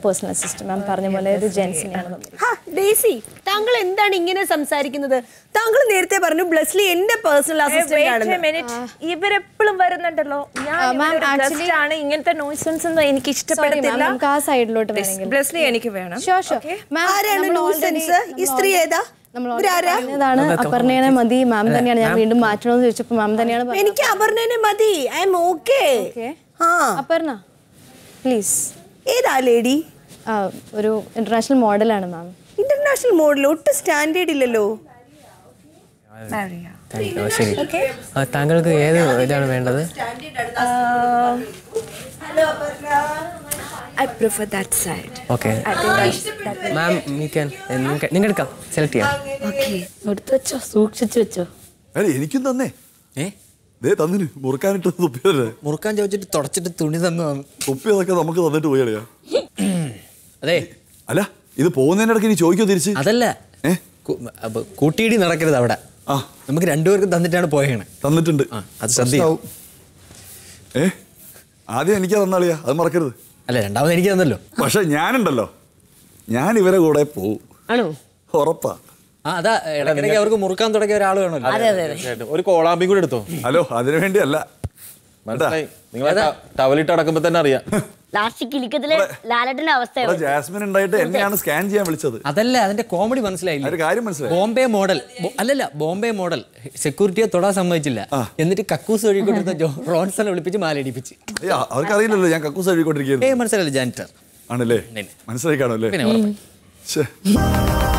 Personal assistant മാം പറഞ്ഞ പോലെ ഇത് ജെൻസിനെയാണ് തന്നിരിക്കുന്നത്. ഹാ, ഡേസി താങ്കൾ എന്താണ് ഇങ്ങനെ സംസാരിക്കുന്നത് താങ്കൾ നേരത്തെ പറഞ്ഞു ബ്ലസ്ലി എന്റെ പേഴ്സണൽ അസിസ്റ്റന്റ് ആണെന്ന് ഇവരെപ്പോഴും വരുന്നുണ്ടല്ലോ ഞാൻ ആ, ma'am, ഇവരുടെ actually- guest ആണ് ഇങ്ങനത്തെ നോയ്സൻസ് ഒന്നും എനിക്ക് Sorry, ma'am, ഇഷ്ടപ്പെടത്തില്ല നമുക്ക് ആ സൈഡിലോട്ട് വേണമെങ്കിൽ ബ്ലസ്ലി എനിക്ക് വേണം Sure, sure. Ma'am, ആരാണ് നമ്മൾ nuisance? already- ഈ സ്ത്രീ ഏതാ? നമ്മൾ ഇവരാരാ? പറഞ്ഞതാണ് അപർണേനെ മതി മാം തന്നെയാണ് ഞാൻ വീണ്ടും മാറ്റണമെന്ന് ചോദിച്ചപ്പോൾ മാം തന്നെയാണ് പറഞ്ഞത്. എനിക്ക് അപർണനെ മതി ഐ എം ഓക്കെ Okay. ആ അപർണ പ്ലീസ് ഏതാ ലേഡി ഒരു ഇന്റർനാഷണൽ മോഡലാണ് മാം ഇന്റർനാഷണൽ മോഡൽ ഒട്ടും സ്റ്റാൻഡേർഡ് ഇല്ലല്ലോ താങ്ക് യു ശരി ആ, താങ്കൾക്ക് ഏത് ഇതാണ് വേണ്ടത് I prefer that side okay ma'am me can നിങ്ങൾ എടുക്കാം സെലക്ട് ചെയ്യാം എടുത്തു വെച്ചോ സൂക്ഷിച്ചു വെച്ചോ അതെ എനിക്കും തന്നേ ഏ ദേ തന്നിന് മുറുക്കാനിട്ട് തുപ്പിയതല്ലേ മുറുക്കാൻ ചോദിച്ചിട്ട് തുടച്ചിട്ട് തുണി തന്നു തുപ്പിയതൊക്കെ നമുക്ക് തന്നിട്ട് പോയാളിയാ അതെ അല്ല ഇത് പോകുന്നതിനിടയ്ക്ക് ഇനി ചോദിക്കോ തിരിച്ച് അതല്ല ഏ കു- അപ്പൊ കൂട്ടിയിടി നടക്കരുത് അവിടെ ആ നമുക്ക് രണ്ടുപേർക്കും തന്നിട്ടാണ് പോയേണ് തന്നിട്ടുണ്ട് ആ, അത് ശ്രദ്ധിക്കണം. പ്രശ്നാവും. ഏ ആദ്യം എനിക്കാ തന്നാളിയാ അത് മറക്കരുത് അല്ല രണ്ടാമത് എനിക്ക് തന്നല്ലോ പക്ഷെ ഞാനുണ്ടല്ലോ ഞാൻ ഇവരെ കൂടെ പോവും ആണോ ഉറപ്പാ ആ അതാ ഇടയ്ക്കിടയ്ക്ക് അവർക്ക് മുറുക്കാൻ തുടങ്ങിയ ഒരാൾ വേണമല്ലോ തീർച്ചയായിട്ടും. ഒരു കോളാമ്പി കൂടെ എടുത്തോ ഹലോ അതിനു വേണ്ടിയല്ല മനസ്സിലായി നിങ്ങൾ ടവലിട്ട് അടക്കുമ്പോ തന്നെ അറിയാം ലാസ്റ്റ് കിലിക്കത്തില് ലാലട്ടന്റെ അവസ്ഥ ഇവിടെ ജാസ്മിൻ ഉണ്ടായിട്ട് എന്നെയാണ് സ്കാൻ ചെയ്യാൻ വിളിച്ചത് അതല്ല അതിന്റെ കോമഡി മനസ്സിലായില്ല അതിന്റെ കാര്യം മനസ്സിലായി ബോംബെ മോഡൽ ബോ- അല്ലല്ല ബോംബെ മോഡൽ സെക്യൂരിറ്റിയെ തൊടാൻ സമ്മതിച്ചില്ല എന്നിട്ട് കക്കൂസ് വഴിക്കൊണ്ടിരുന്ന ജോ റോൺസനെ വിളിപ്പിച്ച് മാലടിപ്പിച്ച് അയ്യ അവർക്കറിയില്ലല്ലോ ഞാൻ കക്കൂസ് ഏ എഴുതിക്കൊണ്ടിരിക്കുന്നത് മനസ്സിലായില്ല ജാനിറ്റർ ആണല്ലേ മനസ്സിലായി കാണുമല്ലേ പിന്നെ ഉറപ്പായി. ശ്ശേ.